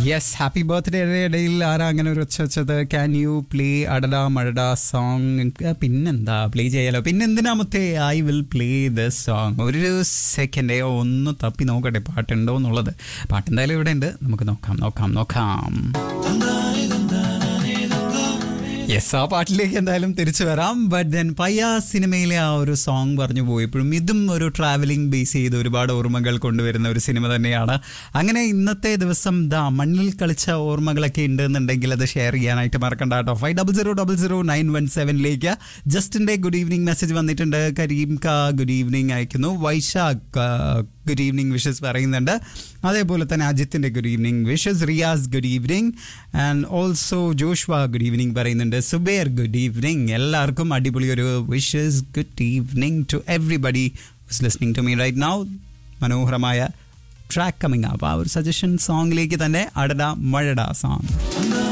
yes happy birthday ഇടയിൽ ആരാ അങ്ങനെ ഒരു ഒച്ച വെച്ചത് can you play Adada Mazhada song പിന്നെന്താ പ്ലേ ചെയ്യാലോ പിന്നെന്തിനാ മുത്തേ I will play the song ഒരു സെക്കൻഡേ ഒന്ന് തപ്പി നോക്കട്ടെ പാട്ടുണ്ടോ എന്നുള്ളത് പാട്ട് എന്തായാലും ഇവിടെ ഉണ്ട് നമുക്ക് നോക്കാം നോക്കാം നോക്കാം യെസ് ആ പാട്ടിലേക്ക് എന്തായാലും തിരിച്ചു വരാം ബട്ട് ദെൻ പയ്യ സിനിമയിലെ ആ ഒരു സോങ് പറഞ്ഞു പോയപ്പോഴും ഇതും ഒരു ട്രാവലിംഗ് ബേസ് ചെയ്ത് ഒരുപാട് ഓർമ്മകൾ കൊണ്ടുവരുന്ന ഒരു സിനിമ തന്നെയാണ് അങ്ങനെ ഇന്നത്തെ ദിവസം ദാ മണ്ണിൽ കളിച്ച ഓർമ്മകളൊക്കെ ഉണ്ടെന്നുണ്ടെങ്കിൽ അത് ഷെയർ ചെയ്യാനായിട്ട് മറക്കണ്ട കേട്ടോ five double zero double zero nine one സെവനിലേക്ക് ജസ്റ്റിൻ്റെ ഗുഡ് ഈവനിങ് മെസ്സേജ് വന്നിട്ടുണ്ട് കരീം കാ ഗുഡ് ഈവനിങ് അയക്കുന്നു വൈശാഖ് ഗുഡ് ഈവനിങ് വിഷസ് പറയുന്നുണ്ട് അതേപോലെ തന്നെ അജിത്തിൻ്റെ good evening wishes Riyas good evening and also Joshua good evening പറയുന്നുണ്ട് സുബേർ ഗുഡ് ഈവനിങ് എല്ലാവർക്കും അടിപൊളി ഒരു wishes good evening to everybody was listening to me right now മനോഹരമായ ട്രാക്ക് കമ്മിങ് അപ്പ് ആ ഒരു സജഷൻ സോങ്ങിലേക്ക് തന്നെ അടട മഴട സോങ്